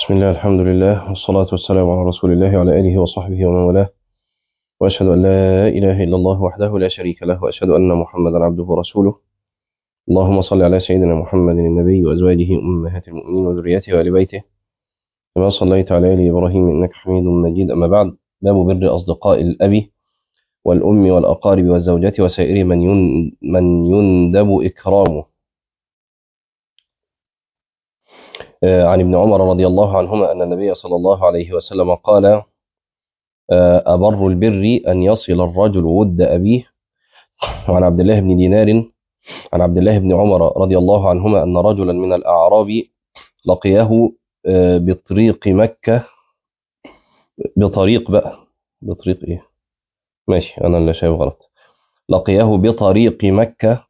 بسم الله الحمد لله والصلاة والسلام على رسول الله وعلى آله وصحبه ومن والاه وأشهد أن لا إله إلا الله وحده لا شريك له وأشهد أن محمدا عبده ورسوله اللهم صل على سيدنا محمد النبي وأزواجه أمهات المؤمنين وذريته وآل بيته كما صليت على آل إبراهيم إنك حميد مجيد أما بعد باب بر أصدقاء الأب والأم والأقارب والزوجة وسائر من ين من يندب إكرامه آه، عن ابن عمر رضي الله عنهما أن النبي صلى الله عليه وسلم قال آه، أبر البر أن يصل الرجل ود أبيه وعن عبد الله بن دينار عن عبد الله بن عمر رضي الله عنهما أن رجلا من الأعراب لقيه آه، بطريق مكة بطريق بقى بطريق إيه ماشي أنا اللي شايف غلط لقيه بطريق مكة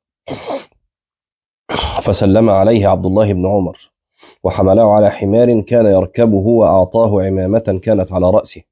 فسلم عليه عبد الله بن عمر وحمله على حمار كان يركبه وأعطاه عمامة كانت على رأسه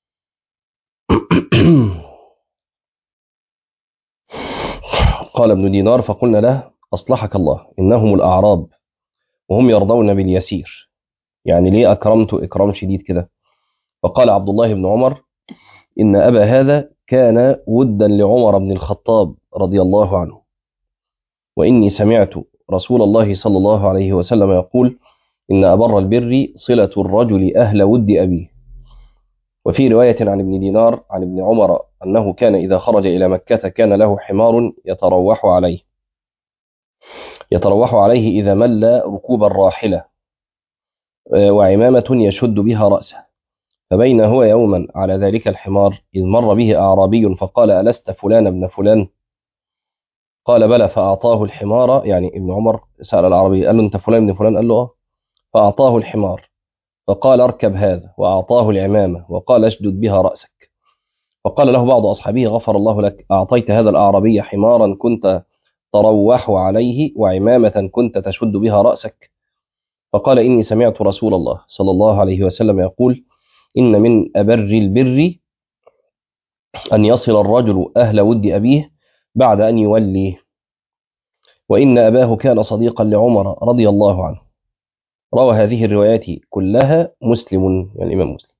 قال ابن دينار فقلنا له أصلحك الله إنهم الأعراب وهم يرضون باليسير يعني ليه أكرمت إكرام شديد كده فقال عبد الله بن عمر إن أبا هذا كان ودا لعمر بن الخطاب رضي الله عنه وإني سمعت رسول الله صلى الله عليه وسلم يقول إن أبر البر صلة الرجل أهل ود أبيه وفي رواية عن ابن دينار عن ابن عمر أنه كان إذا خرج إلى مكة كان له حمار يتروح عليه يتروح عليه إذا مل ركوب الراحلة وعمامة يشد بها رأسه فبين هو يوما على ذلك الحمار إذ مر به أعرابي فقال ألست فلان ابن فلان قال بلى فأعطاه الحمار يعني ابن عمر سأل العربي قال له أنت فلان ابن فلان قال له آه فأعطاه الحمار فقال اركب هذا وأعطاه العمامة وقال اشدد بها رأسك فقال له بعض أصحابه غفر الله لك أعطيت هذا الأعرابي حمارا كنت تروح عليه وعمامة كنت تشد بها رأسك فقال إني سمعت رسول الله صلى الله عليه وسلم يقول إن من أبر البر أن يصل الرجل أهل ود أبيه بعد أن يوليه وإن أباه كان صديقا لعمر رضي الله عنه روى هذه الروايات كلها مسلم يعني الإمام مسلم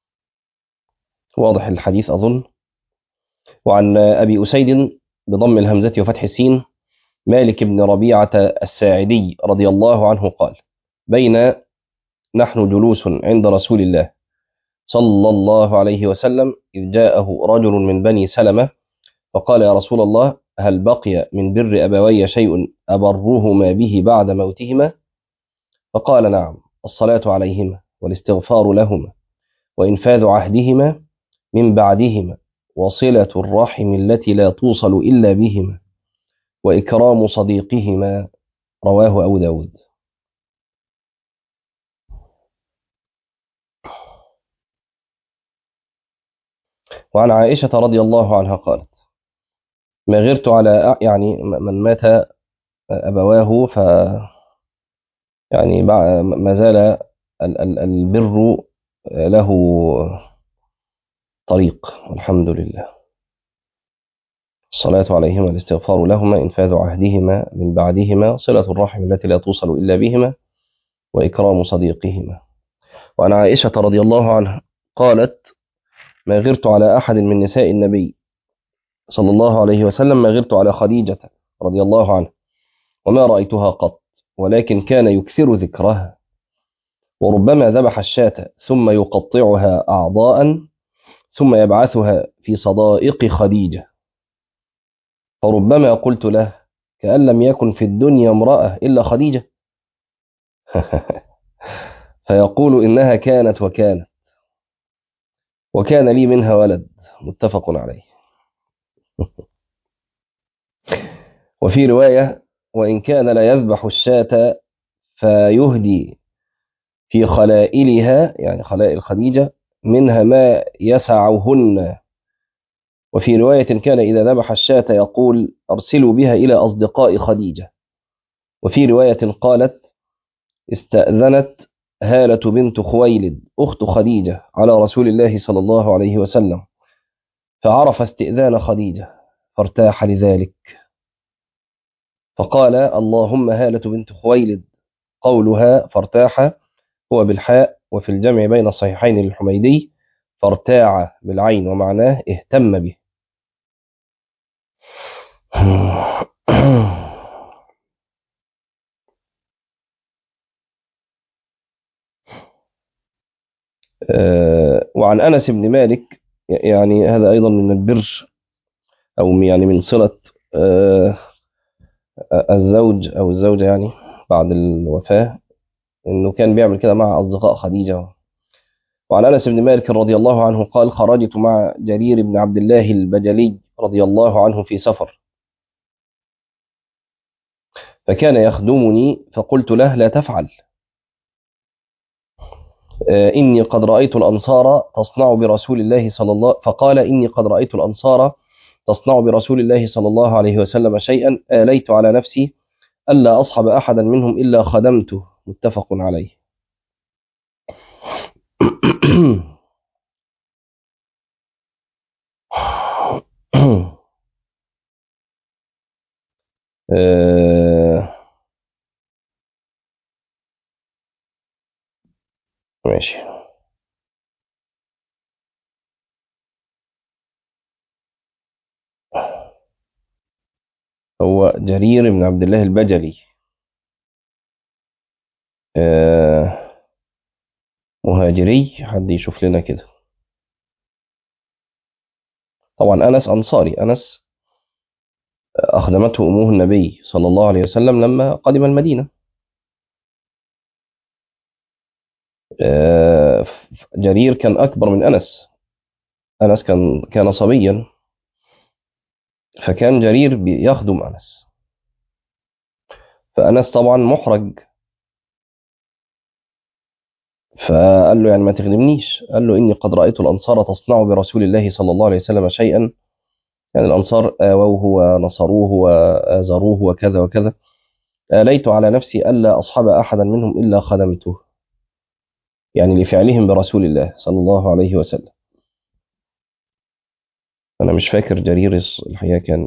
واضح الحديث أظن وعن أبي أسيد بضم الهمزة وفتح السين مالك بن ربيعة الساعدي رضي الله عنه قال بين نحن جلوس عند رسول الله صلى الله عليه وسلم إذ جاءه رجل من بني سلمة فقال يا رسول الله هل بقي من بر أبوي شيء أبرهما به بعد موتهما فقال نعم الصلاة عليهما والاستغفار لهما وإنفاذ عهدهما من بعدهما وصلة الرحم التي لا توصل إلا بهما وإكرام صديقهما رواه أبو داود وعن عائشة رضي الله عنها قالت ما غرت على يعني من مات أبواه ف يعني ما زال البر له طريق والحمد لله الصلاة عليهما الاستغفار لهما إنفاذ عهدهما من بعدهما صلة الرحم التي لا توصل إلا بهما وإكرام صديقهما وعن عائشة رضي الله عنها قالت ما غرت على أحد من نساء النبي صلى الله عليه وسلم ما غرت على خديجة رضي الله عنها وما رأيتها قط ولكن كان يكثر ذكرها وربما ذبح الشاة ثم يقطعها أعضاء ثم يبعثها في صدائق خديجة فربما قلت له كأن لم يكن في الدنيا امرأة إلا خديجة فيقول إنها كانت وكانت وكان لي منها ولد متفق عليه وفي رواية وإن كان لا يذبح الشاة فيهدي في خلائلها يعني خلائل خديجة منها ما يسعهن وفي رواية كان إذا ذبح الشاة يقول أرسلوا بها إلى أصدقاء خديجة وفي رواية قالت استأذنت هالة بنت خويلد أخت خديجة على رسول الله صلى الله عليه وسلم فعرف استئذان خديجة فارتاح لذلك فقال اللهم هالة بنت خويلد قولها فارتاح هو بالحاء وفي الجمع بين الصحيحين للحميدي فارتاع بالعين ومعناه اهتم به وعن أنس بن مالك يعني هذا أيضا من البر أو يعني من صلة الزوج أو الزوجة يعني بعد الوفاة إنه كان بيعمل كده مع أصدقاء خديجة وعن أنس بن مالك رضي الله عنه قال خرجت مع جرير بن عبد الله البجلي رضي الله عنه في سفر فكان يخدمني فقلت له لا تفعل إني قد رأيت الأنصار تصنع برسول الله صلى الله فقال إني قد رأيت الأنصار تصنع برسول الله صلى الله عليه وسلم شيئا آليت على نفسي ألا أصحب أحدا منهم إلا خدمته متفق عليه ماشي هو جرير بن عبد الله البجلي مهاجري حد يشوف لنا كده طبعا أنس أنصاري أنس أخدمته أمه النبي صلى الله عليه وسلم لما قدم المدينة جرير كان أكبر من أنس أنس كان كان صبيا فكان جرير بيخدم أنس فأنس طبعا محرج فقال له يعني ما تخدمنيش قال له إني قد رأيت الأنصار تصنع برسول الله صلى الله عليه وسلم شيئا يعني الأنصار آووه ونصروه وآزروه وكذا وكذا آليت على نفسي ألا أصحب أحدا منهم إلا خدمته يعني لفعلهم برسول الله صلى الله عليه وسلم أنا مش فاكر جرير الحقيقة كان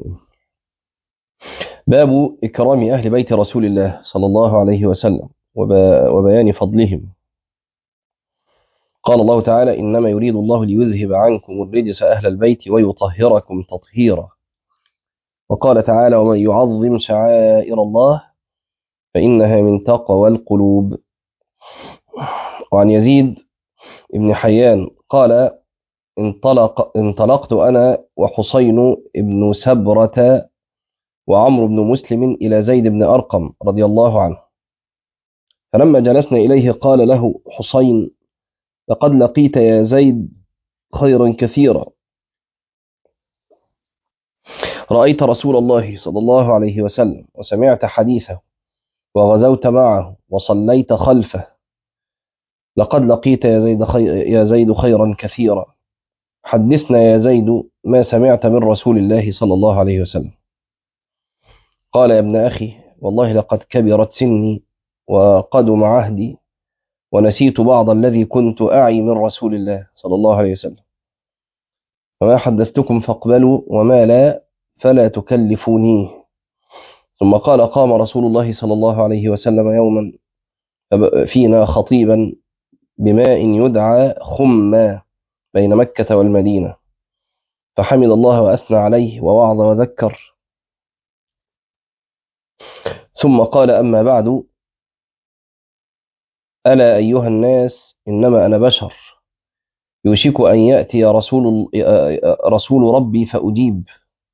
باب إكرام أهل بيت رسول الله صلى الله عليه وسلم وبيان فضلهم قال الله تعالى إنما يريد الله ليذهب عنكم الرجس أهل البيت ويطهركم تطهيرا وقال تعالى ومن يعظم شعائر الله فإنها من تقوى القلوب وعن يزيد ابن حيان قال انطلق انطلقت أنا وحسين بن سبرة وعمرو بن مسلم إلى زيد بن أرقم رضي الله عنه فلما جلسنا إليه قال له حسين لقد لقيت يا زيد خيرا كثيرا رأيت رسول الله صلى الله عليه وسلم وسمعت حديثه وغزوت معه وصليت خلفه لقد لقيت يا زيد, خي... يا زيد خيرا كثيرا حدثنا يا زيد ما سمعت من رسول الله صلى الله عليه وسلم قال يا ابن أخي والله لقد كبرت سني وقدم عهدي ونسيت بعض الذي كنت أعي من رسول الله صلى الله عليه وسلم وما حدثتكم فاقبلوا وما لا فلا تكلفونيه ثم قال قام رسول الله صلى الله عليه وسلم يوما فينا خطيبا بماء يدعى خما بين مكة والمدينة فحمد الله وأثنى عليه ووعظ وذكر ثم قال أما بعد ألا أيها الناس إنما أنا بشر يوشك أن يأتي رسول, رسول ربي فأجيب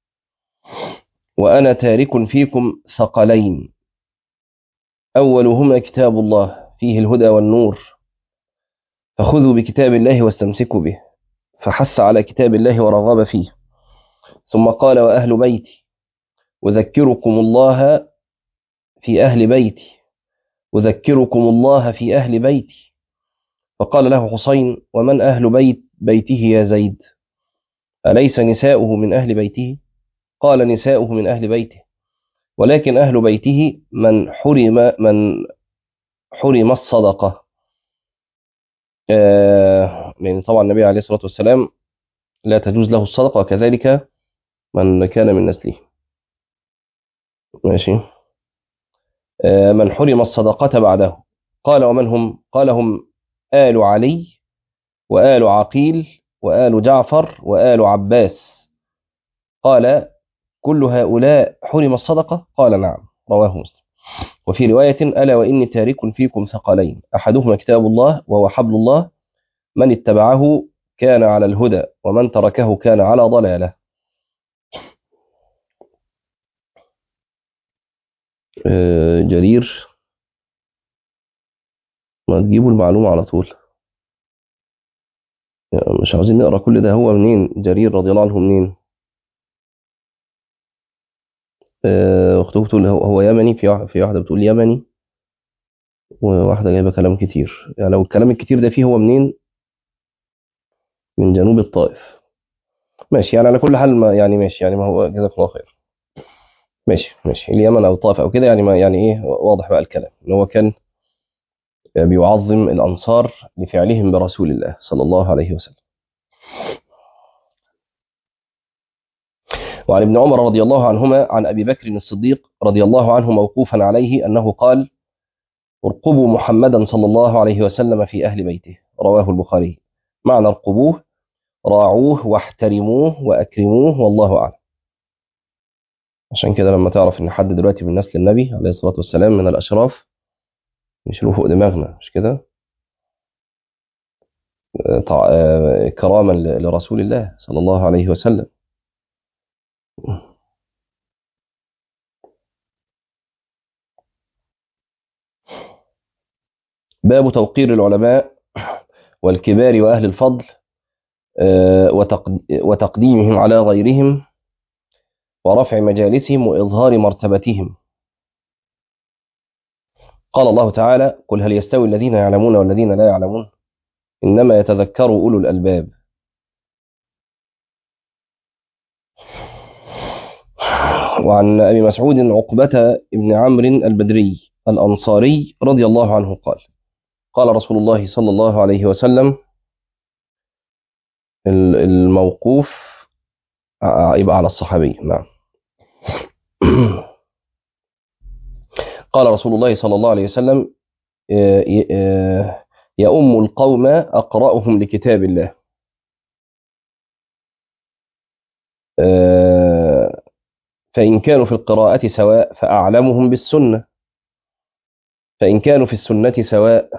وأنا تارك فيكم ثقلين أولهما كتاب الله فيه الهدى والنور فخذوا بكتاب الله واستمسكوا به فحث على كتاب الله ورغب فيه ثم قال وأهل بيتي أذكركم الله في أهل بيتي أذكركم الله في أهل بيتي فقال له حسين ومن أهل بيت بيته يا زيد أليس نساؤه من أهل بيته قال نساؤه من أهل بيته ولكن أهل بيته من حرم من حرم الصدقة آه يعني طبعا النبي عليه الصلاة والسلام لا تجوز له الصدقة وكذلك من كان من نسله ماشي آه من حرم الصدقة بعده قال ومن هم قال هم آل علي وآل عقيل وآل جعفر وآل عباس قال كل هؤلاء حرم الصدقة قال نعم رواه مسلم وفي رواية ألا وإني تارك فيكم ثقلين أحدهما كتاب الله وهو حبل الله من اتبعه كان على الهدى ومن تركه كان على ضلالة آه، جرير ما تجيبوا المعلومة على طول يعني مش عاوزين نقرا كل ده هو منين جرير رضي الله عنه منين آه، اخته بتقول هو هو يمني في واحد- في واحده بتقول يمني وواحده جايبه كلام كتير يعني لو الكلام الكتير ده فيه هو منين من جنوب الطائف ماشي يعني على كل حال ما يعني ماشي يعني ما هو جزاك الله خير ماشي ماشي اليمن او الطائف او كده يعني ما يعني ايه واضح بقى الكلام ان هو كان بيعظم الانصار لفعلهم برسول الله صلى الله عليه وسلم وعن ابن عمر رضي الله عنهما عن ابي بكر الصديق رضي الله عنه موقوفا عليه انه قال ارقبوا محمدا صلى الله عليه وسلم في اهل بيته رواه البخاري معنى ارقبوه راعوه واحترموه واكرموه والله اعلم عشان كده لما تعرف ان حد دلوقتي من نسل النبي عليه الصلاه والسلام من الاشراف يشيلوه فوق دماغنا مش كده آه، طع- آه، كراما ل- لرسول الله صلى الله عليه وسلم باب توقير العلماء والكبار واهل الفضل آه، وتقد- وتقديمهم على غيرهم ورفع مجالسهم واظهار مرتبتهم قال الله تعالى قل هل يستوي الذين يعلمون والذين لا يعلمون انما يتذكر اولو الالباب وعن ابي مسعود عقبه بن عمرو البدري الانصاري رضي الله عنه قال قال رسول الله صلى الله عليه وسلم ال- الموقوف ع- يبقى على الصحابي نعم قال رسول الله صلى الله عليه وسلم آه، ي- آه، يؤم القوم أقرأهم لكتاب الله آه، فإن كانوا في القراءة سواء فأعلمهم بالسنة فإن كانوا في السنة سواء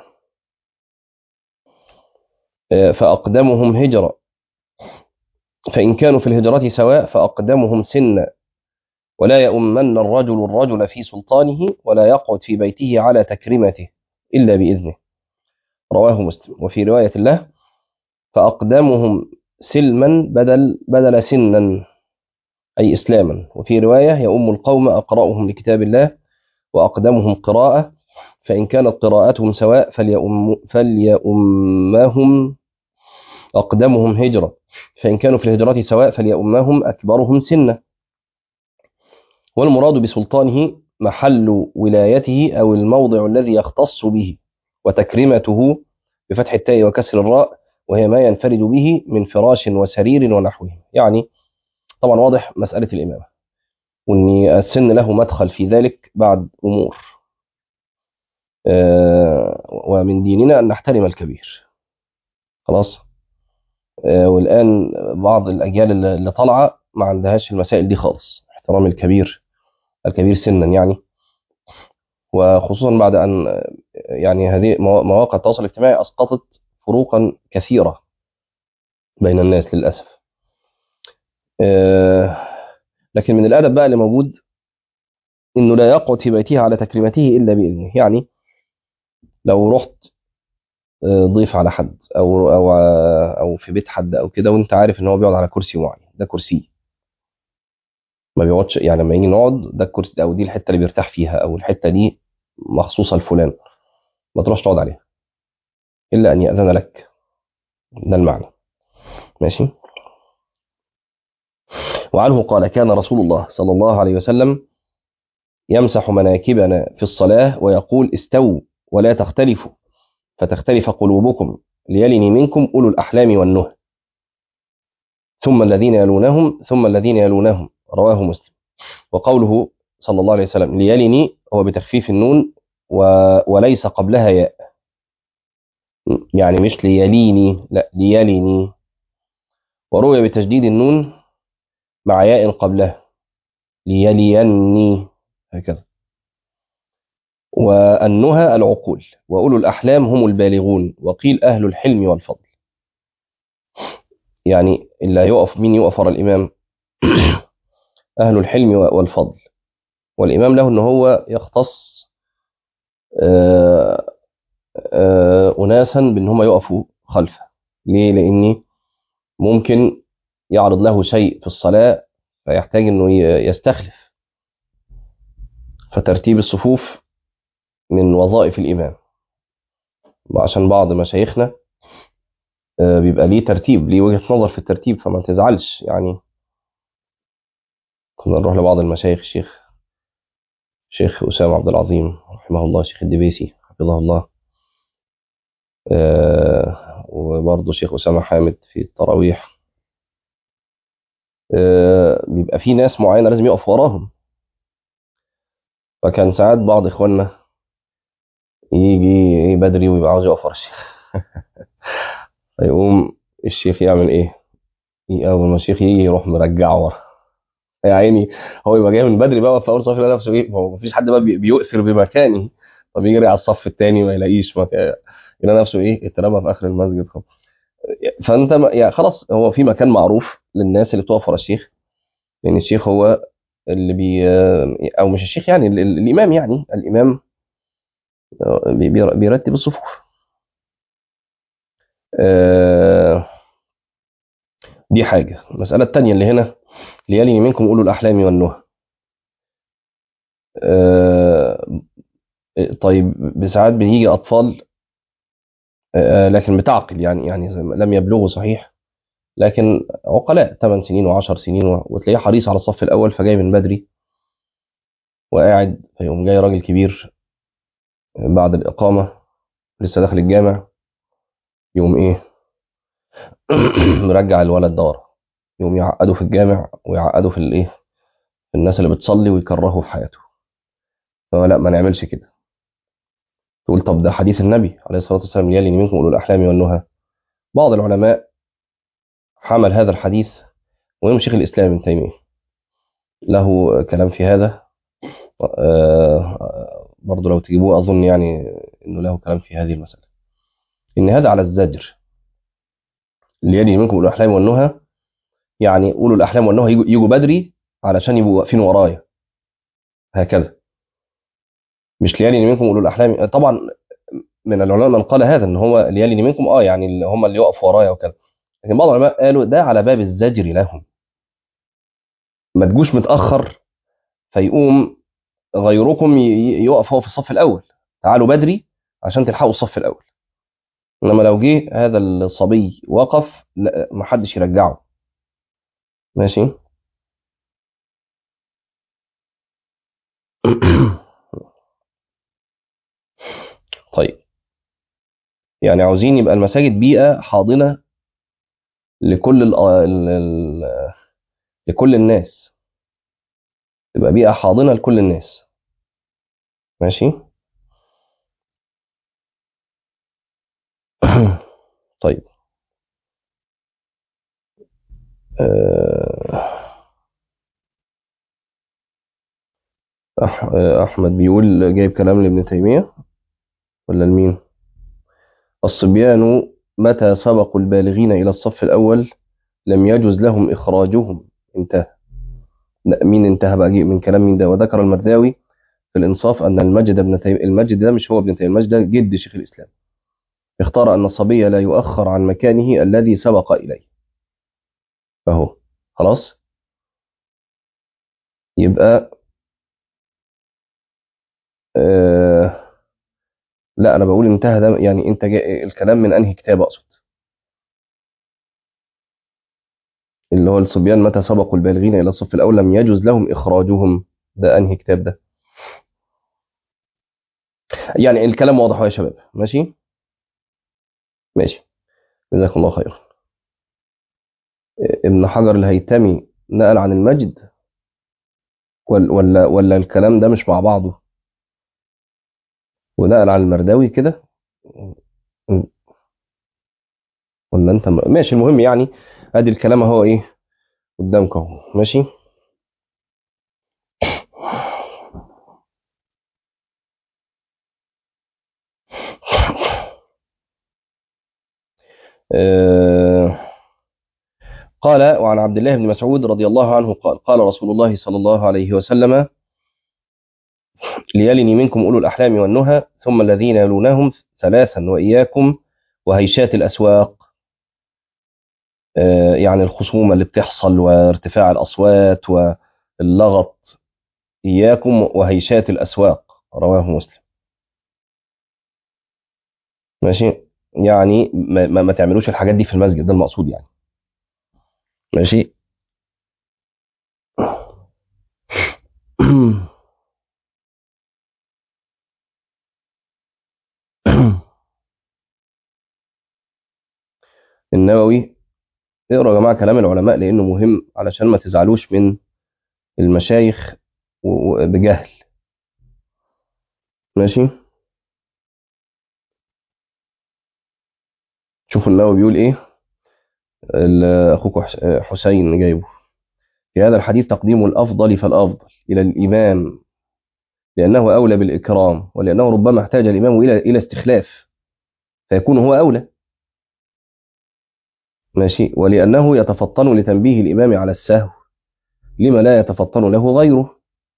آه، فأقدمهم هجرة فإن كانوا في الهجرة سواء فأقدمهم سنا ولا يؤمن الرجل الرجل في سلطانه ولا يقعد في بيته على تكريمته إلا بإذنه رواه مسلم وفي رواية له فأقدمهم سلما بدل بدل سنا أي إسلاما وفي رواية يؤم القوم أقرأهم لكتاب الله وأقدمهم قراءة فإن كانت قراءتهم سواء فليؤم فليؤمهم أقدمهم هجرة فإن كانوا في الهجرة سواء فليؤمهم أكبرهم سنا والمراد بسلطانه محل ولايته أو الموضع الذي يختص به وتكريمته بفتح التاء وكسر الراء وهي ما ينفرد به من فراش وسرير ونحوه يعني طبعا واضح مسألة الإمامة وأن السن له مدخل في ذلك بعد أمور آه، ومن ديننا أن نحترم الكبير خلاص آه، والآن بعض الأجيال اللي اللي طالعة ما عندهاش المسائل دي خالص احترام الكبير الكبير سنا يعني وخصوصا بعد أن آه، يعني هذه موا- مواقع التواصل الاجتماعي أسقطت فروقا كثيرة بين الناس للأسف آه، لكن من الأدب بقى اللي موجود إنه لا يقعد في بيته على تكريمته إلا بإذنه يعني لو رحت آه، ضيف على حد أو أو آه، أو في بيت حد أو كده وأنت عارف إن هو بيقعد على كرسي معين ده كرسي ما بيقعدش يعني لما يجي نقعد ده الكرسي ده أو دي الحتة اللي بيرتاح فيها أو الحتة دي مخصوصة لفلان ما تروحش تقعد عليها إلا أن يأذن لك ده المعنى ماشي وعنه قال كان رسول الله صلى الله عليه وسلم يمسح مناكبنا في الصلاة ويقول استووا ولا تختلفوا فتختلف قلوبكم ليلني منكم أولو الأحلام والنهى ثم الذين يلونهم ثم الذين يلونهم رواه مسلم وقوله صلى الله عليه وسلم ليلني هو بتخفيف النون و... وليس قبلها ياء يعني مش ليليني لا ليليني وروي بتشديد النون مع ياء قبلها ليليني هكذا والنهى العقول وأولو الأحلام هم البالغون وقيل أهل الحلم والفضل يعني اللي يقف مين يقف ورا الإمام أهل الحلم والفضل والإمام له أن هو يختص آه، آه، أناسا بأن هم يقفوا خلفه ليه؟ لأني ممكن يعرض له شيء في الصلاة فيحتاج أنه ي- يستخلف فترتيب الصفوف من وظائف الإمام عشان بعض مشايخنا آه، بيبقى ليه ترتيب ليه وجهة نظر في الترتيب فما تزعلش يعني كنا نروح لبعض المشايخ الشيخ شيخ أسامة عبد العظيم رحمه الله شيخ الدبيسي حفظه الله آه، وبرضه شيخ أسامة حامد في التراويح آه، بيبقى في ناس معينة لازم يقف وراهم فكان ساعات بعض إخواننا يجي بدري ويبقى عاوز يقف ورا الشيخ فيقوم الشيخ يعمل إيه؟ أول ما الشيخ يجي يروح مرجعه ورا يا عيني هو يبقى جاي من بدري بقى في اول صف يلاقي نفسه ايه هو مفيش حد بقى بي- بيؤثر بمكانه طب يجري على الصف الثاني ما يلاقيش مكان يلاقي نفسه ايه اترمى في اخر المسجد خالص فانت ما- يعني خلاص هو في مكان معروف للناس اللي بتقف ورا الشيخ لان الشيخ هو اللي بي او مش الشيخ يعني ال- ال- الامام يعني الامام بي- بي- بيرتب الصفوف آه، دي حاجه المساله الثانيه اللي هنا ليالي منكم اولو الاحلام والنهى آه، طيب بساعات بيجي اطفال آه، لكن بتعقل يعني يعني زي ما- لم يبلغوا صحيح لكن عقلاء 8 سنين و10 سنين و- وتلاقيه حريص على الصف الاول فجاي من بدري وقاعد فيقوم جاي راجل كبير بعد الاقامه لسه داخل الجامع يقوم ايه مرجع الولد ده ورا يقوم يعقده في الجامع ويعقده في الايه في الناس اللي بتصلي ويكرهه في حياته فلا ما نعملش كده تقول طب ده حديث النبي عليه الصلاه والسلام ليالي منكم اولو الاحلام والنهى بعض العلماء حمل هذا الحديث وهم شيخ الاسلام ابن تيميه له كلام في هذا آه، برضه لو تجيبوه اظن يعني انه له كلام في هذه المساله ان هذا على الزجر ليالي منكم اولو الاحلام والنهى يعني اولو الاحلام والنهى يجوا يجوا بدري علشان يبقوا واقفين ورايا هكذا مش ليالي منكم اولو الاحلام طبعا من العلماء من قال هذا ان هو ليالي منكم اه يعني اللي هم اللي يقفوا ورايا وكذا لكن بعض العلماء قالوا ده على باب الزجر لهم ما تجوش متاخر فيقوم غيركم ي- ي- يقف هو في الصف الاول تعالوا بدري عشان تلحقوا الصف الاول انما لو جه هذا الصبي وقف لا ما حدش يرجعه ماشي طيب يعني عاوزين يبقى المساجد بيئة حاضنة لكل ال ال ال لكل الناس تبقى بيئة حاضنة لكل الناس ماشي طيب آه، أح- أحمد بيقول جايب كلام لابن تيمية ولا لمين الصبيان متى سبقوا البالغين إلى الصف الأول لم يجوز لهم إخراجهم انتهى لا، مين انتهى بقى جي- من كلام مين ده وذكر المرداوي في الإنصاف أن المجد ابن تيمية المجد ده مش هو ابن تيمية المجد ده جد شيخ الإسلام اختار أن الصبي لا يؤخر عن مكانه الذي سبق إليه فهو خلاص يبقى آه لا أنا بقول انتهى ده يعني أنت جاي الكلام من أنهي كتاب أقصد اللي هو الصبيان متى سبقوا البالغين إلى الصف الأول لم يجوز لهم إخراجهم ده أنهي كتاب ده يعني الكلام واضح أهو يا شباب ماشي ماشي جزاكم الله خيرا ابن حجر الهيتمي نقل عن المجد ولا ولا ولا الكلام ده مش مع بعضه ونقل عن المرداوي كده ولا انت م- ماشي المهم يعني ادي الكلام اهو ايه قدامك اهو ماشي آه قال وعن عبد الله بن مسعود رضي الله عنه قال قال رسول الله صلى الله عليه وسلم ليلني منكم أولو الأحلام والنهى ثم الذين يلونهم ثلاثا وإياكم وهيشات الأسواق آه، يعني الخصومة اللي بتحصل وارتفاع الأصوات واللغط إياكم وهيشات الأسواق رواه مسلم ماشي يعني ما, ما, ما تعملوش الحاجات دي في المسجد ده المقصود يعني ماشي النووي اقرا يا جماعه كلام العلماء لانه مهم علشان ما تزعلوش من المشايخ و- و- بجهل ماشي شوفوا النووي بيقول ايه ال- اخوك حس- حسين جايبه في هذا الحديث تقديم الافضل فالافضل الى الامام لانه اولى بالاكرام ولانه ربما احتاج الامام الى الى استخلاف فيكون هو اولى ماشي ولانه يتفطن لتنبيه الامام على السهو لما لا يتفطن له غيره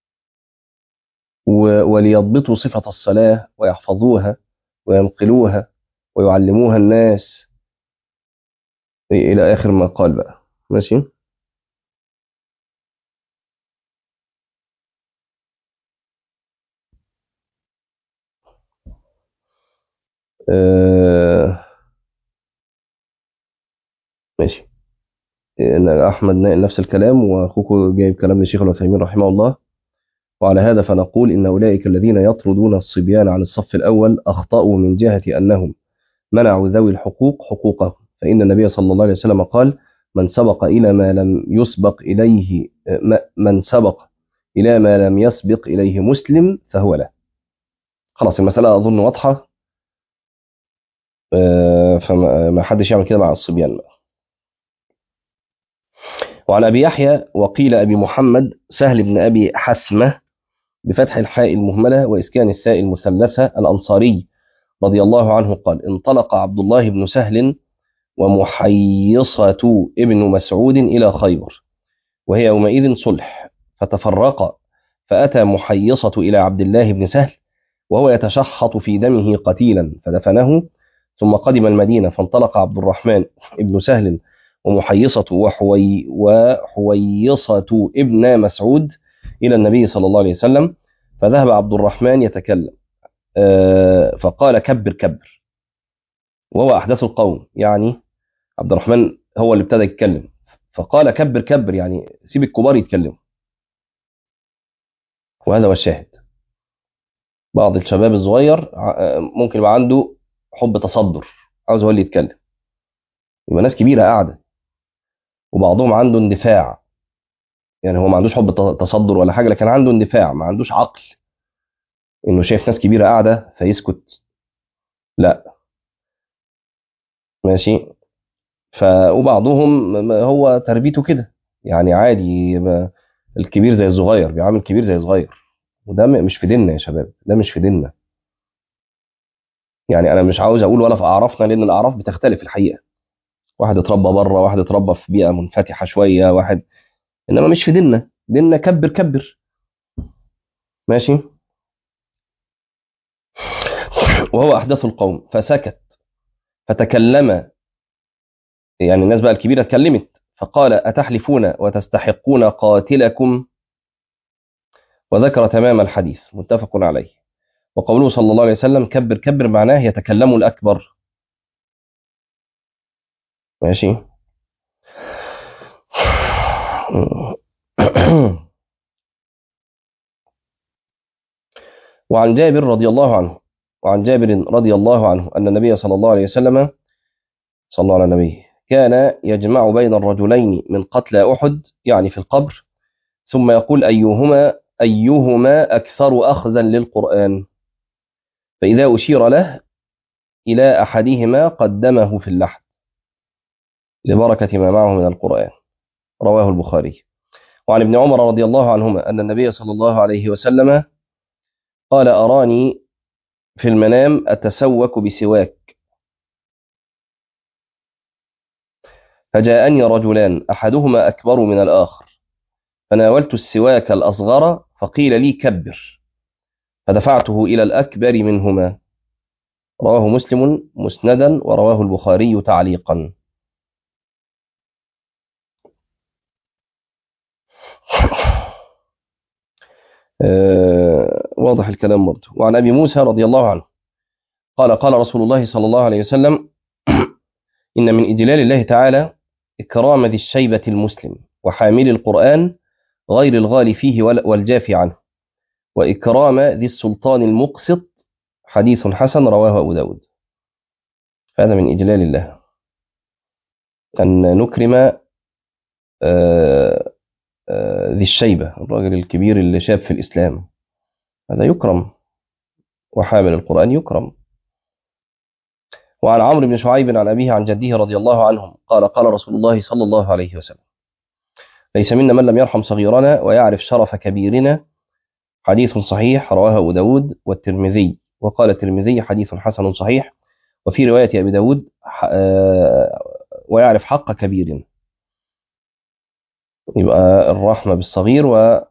و- وليضبطوا صفة الصلاة ويحفظوها وينقلوها ويعلموها الناس إلى آخر ما قال بقى ماشي آه ماشي إن أحمد نائل نفس الكلام وأخوك جايب كلام للشيخ العثيمين رحمه الله وعلى هذا فنقول إن أولئك الذين يطردون الصبيان عن الصف الأول أخطأوا من جهة أنهم منعوا ذوي الحقوق حقوقهم فإن النبي صلى الله عليه وسلم قال من سبق إلى ما لم يسبق إليه ما- من سبق إلى ما لم يسبق إليه مسلم فهو له خلاص المسألة أظن واضحة آه، فما ما حدش يعمل كده مع الصبيان بقى. وعن أبي يحيى وقيل أبي محمد سهل بن أبي حثمة بفتح الحاء المهملة وإسكان الثاء المثلثة الأنصاري رضي الله عنه قال انطلق عبد الله بن سهل ومحيصة ابن مسعود إلى خيبر وهي يومئذ صلح فتفرقا فأتى محيصة إلى عبد الله بن سهل وهو يتشحط في دمه قتيلا فدفنه ثم قدم المدينة فانطلق عبد الرحمن ابن سهل ومحيصة وحوي وحويصة ابن مسعود إلى النبي صلى الله عليه وسلم فذهب عبد الرحمن يتكلم آه، فقال كبر كبر وهو أحدث القوم يعني عبد الرحمن هو اللي ابتدى يتكلم فقال كبر كبر يعني سيب الكبار يتكلموا وهذا هو الشاهد بعض الشباب الصغير ع- ممكن يبقى عنده حب تصدر عاوز هو اللي يتكلم يبقى ناس كبيرة قاعدة وبعضهم عنده اندفاع يعني هو ما عندوش حب ت- تصدر ولا حاجة لكن عنده اندفاع ما عندوش عقل انه شايف ناس كبيرة قاعدة فيسكت لا ماشي ف وبعضهم م- هو تربيته كده يعني عادي ما- الكبير زي الصغير بيعامل الكبير زي الصغير وده م- مش في ديننا يا شباب ده مش في ديننا يعني انا مش عاوز اقول ولا في اعرافنا لان الاعراف بتختلف الحقيقه واحد اتربى بره واحد اتربى في بيئه منفتحه شويه واحد انما مش في ديننا ديننا كبر كبر ماشي وهو احدث القوم فسكت فتكلم يعني الناس بقى الكبيره اتكلمت فقال اتحلفون وتستحقون قاتلكم وذكر تمام الحديث متفق عليه وقوله صلى الله عليه وسلم كبر كبر معناه يتكلم الأكبر ماشي وعن جابر رضي الله عنه وعن جابر رضي الله عنه أن النبي صلى الله عليه وسلم صلى الله على النبي كان يجمع بين الرجلين من قتلى أحد يعني في القبر ثم يقول أيهما أيهما أكثر أخذا للقرآن فإذا أشير له إلى أحدهما قدمه في اللحد لبركة ما معه من القرآن رواه البخاري وعن ابن عمر رضي الله عنهما أن النبي صلى الله عليه وسلم قال أراني في المنام أتسوك بسواك فجاءني رجلان أحدهما أكبر من الآخر فناولت السواك الأصغر فقيل لي كبر فدفعته إلى الأكبر منهما رواه مسلم مسندا ورواه البخاري تعليقا آه واضح الكلام برضه وعن أبي موسى رضي الله عنه قال قال رسول الله صلى الله عليه وسلم إن من إجلال الله تعالى إكرام ذي الشيبة المسلم وحامل القرآن غير الغالي فيه والجافي عنه وإكرام ذي السلطان المقسط حديث حسن رواه أبو داود هذا من إجلال الله أن نكرم آه ذي الشيبة الراجل الكبير اللي شاب في الإسلام هذا يكرم وحامل القرآن يكرم وعن عمرو بن شعيب عن أبيه عن جده رضي الله عنهم قال قال رسول الله صلى الله عليه وسلم ليس منا من لم يرحم صغيرنا ويعرف شرف كبيرنا حديث صحيح رواه أبو داود والترمذي وقال الترمذي حديث حسن صحيح وفي رواية أبي داود ويعرف حق كبيرنا يبقى الرحمة بالصغير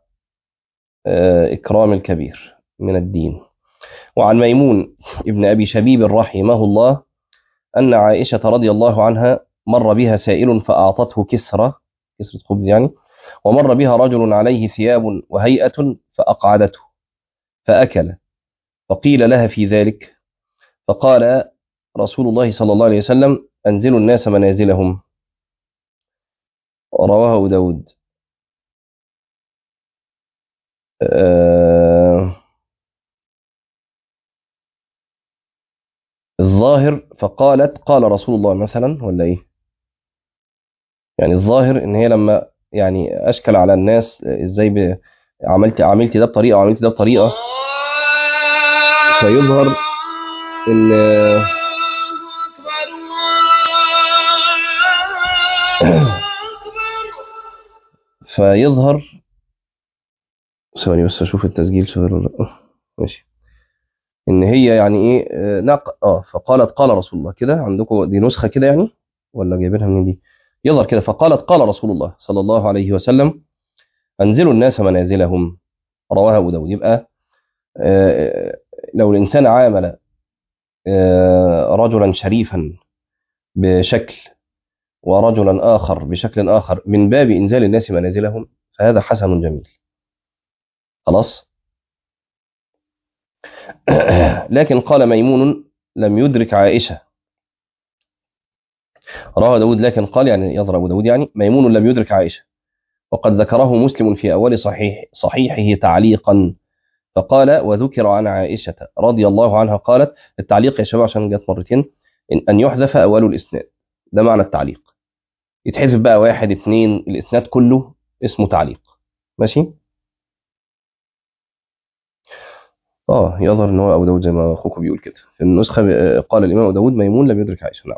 وإكرام الكبير من الدين وعن ميمون ابن أبي شبيب رحمه الله أن عائشة رضي الله عنها مر بها سائل فأعطته كسرة كسرة خبز يعني ومر بها رجل عليه ثياب وهيئة فأقعدته فأكل فقيل لها في ذلك فقال رسول الله صلى الله عليه وسلم أنزلوا الناس منازلهم رواه أبو داود آه الظاهر فقالت قال رسول الله مثلا ولا ايه يعني الظاهر ان هي لما يعني اشكل على الناس ازاي ب... عملت عملت ده بطريقه وعملت ده بطريقه فيظهر ان فيظهر ثواني بس اشوف التسجيل شغال ولا لا ماشي ان هي يعني ايه نق اه فقالت قال رسول الله كده عندكم دي نسخه كده يعني ولا جايبينها منين دي يظهر كده فقالت قال رسول الله صلى الله عليه وسلم انزلوا الناس منازلهم رواه ابو داود يبقى آه لو الانسان عامل آه رجلا شريفا بشكل ورجلا اخر بشكل اخر من باب انزال الناس منازلهم فهذا حسن جميل خلاص لكن قال ميمون لم يدرك عائشة رواه داود لكن قال يعني يظهر أبو داود يعني ميمون لم يدرك عائشة وقد ذكره مسلم في أول صحيح صحيحه تعليقا فقال وذكر عن عائشة رضي الله عنها قالت التعليق يا شباب عشان جت مرتين إن, أن يحذف أول الإسناد ده معنى التعليق يتحذف بقى واحد اثنين الإسناد كله اسمه تعليق ماشي اه يظهر ان هو ابو داود زي ما اخوك بيقول كده في النسخه قال الامام ابو داود ميمون لم يدرك عائشه نعم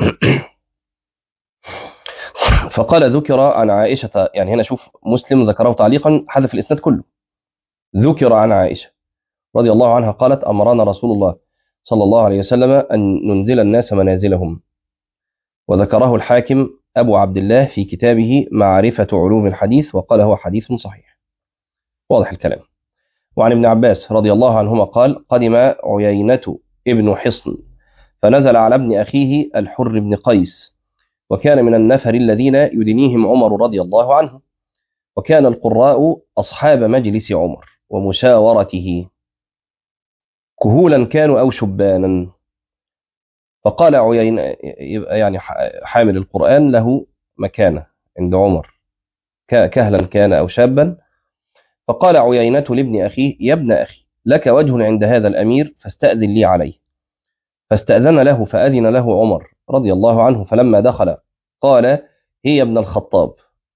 فقال ذكر عن عائشه يعني هنا شوف مسلم ذكره تعليقا حذف الاسناد كله ذكر عن عائشه رضي الله عنها قالت امرنا رسول الله صلى الله عليه وسلم ان ننزل الناس منازلهم وذكره الحاكم ابو عبد الله في كتابه معرفه علوم الحديث وقال هو حديث صحيح واضح الكلام وعن ابن عباس رضي الله عنهما قال قدم عيينة ابن حصن فنزل على ابن أخيه الحر بن قيس وكان من النفر الذين يدنيهم عمر رضي الله عنه وكان القراء أصحاب مجلس عمر ومشاورته كهولا كانوا أو شبانا فقال عيينة يعني حامل القرآن له مكانة عند عمر كهلا كان أو شابا فقال عيينة لابن أخيه يا ابن أخي لك وجه عند هذا الأمير فاستأذن لي عليه فاستأذن له فأذن له عمر رضي الله عنه فلما دخل قال هي ابن الخطاب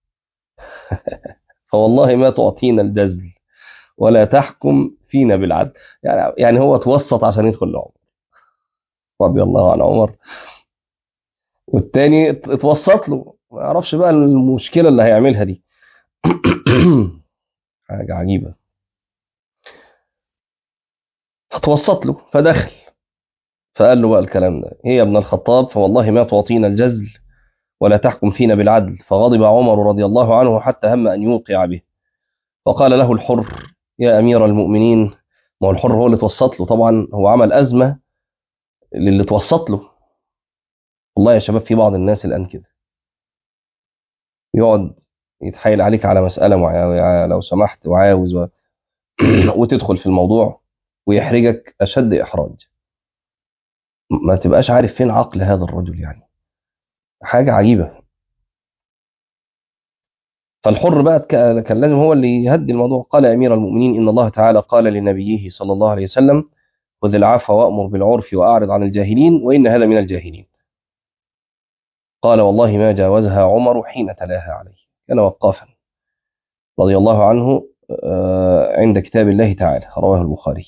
فوالله ما تعطينا الجزل ولا تحكم فينا بالعدل يعني, يعني هو توسط عشان يدخل لعمر رضي الله عن عمر والتاني ات- اتوسط له ما يعرفش بقى المشكله اللي هيعملها دي حاجه عجيبه فتوسط له فدخل فقال له بقى الكلام ده ايه يا ابن الخطاب فوالله ما تعطينا الجزل ولا تحكم فينا بالعدل فغضب عمر رضي الله عنه حتى هم ان يوقع به فقال له الحر يا امير المؤمنين ما هو الحر هو اللي توسط له طبعا هو عمل ازمه للي توسط له والله يا شباب في بعض الناس الان كده يقعد يتحايل عليك على مساله معينه لو سمحت وعاوز و... وتدخل في الموضوع ويحرجك اشد احراج ما تبقاش عارف فين عقل هذا الرجل يعني حاجه عجيبه فالحر بقى ك- كان لازم هو اللي يهدي الموضوع قال يا امير المؤمنين ان الله تعالى قال لنبيه صلى الله عليه وسلم خذ العفو وامر بالعرف واعرض عن الجاهلين وان هذا من الجاهلين قال والله ما جاوزها عمر حين تلاها عليه كان وقافا رضي الله عنه آه، عند كتاب الله تعالى رواه البخاري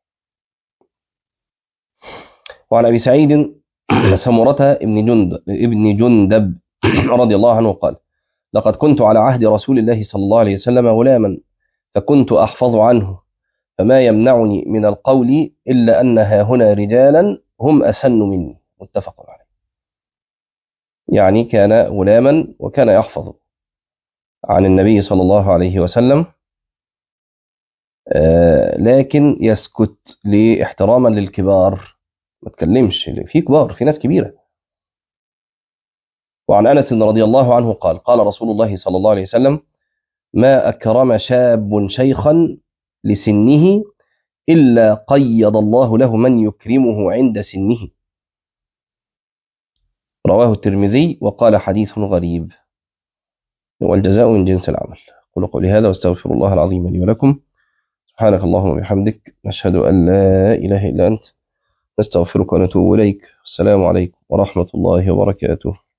وعن ابي سعيد سمرة ابن جند ابن جندب رضي الله عنه قال لقد كنت على عهد رسول الله صلى الله عليه وسلم غلاما فكنت احفظ عنه فما يمنعني من القول الا ان ها هنا رجالا هم اسن مني متفق عليه يعني كان غلاما وكان يحفظ عن النبي صلى الله عليه وسلم آه، لكن يسكت لاحتراما للكبار ما تكلمش في كبار في ناس كبيره وعن انس رضي الله عنه قال قال رسول الله صلى الله عليه وسلم ما اكرم شاب شيخا لسنه الا قيض الله له من يكرمه عند سنه رواه الترمذي وقال حديث غريب والجزاء من جنس العمل قل قولي هذا واستغفر الله العظيم لي ولكم سبحانك اللهم وبحمدك نشهد ان لا اله الا انت نستغفرك ونتوب اليك السلام عليكم ورحمه الله وبركاته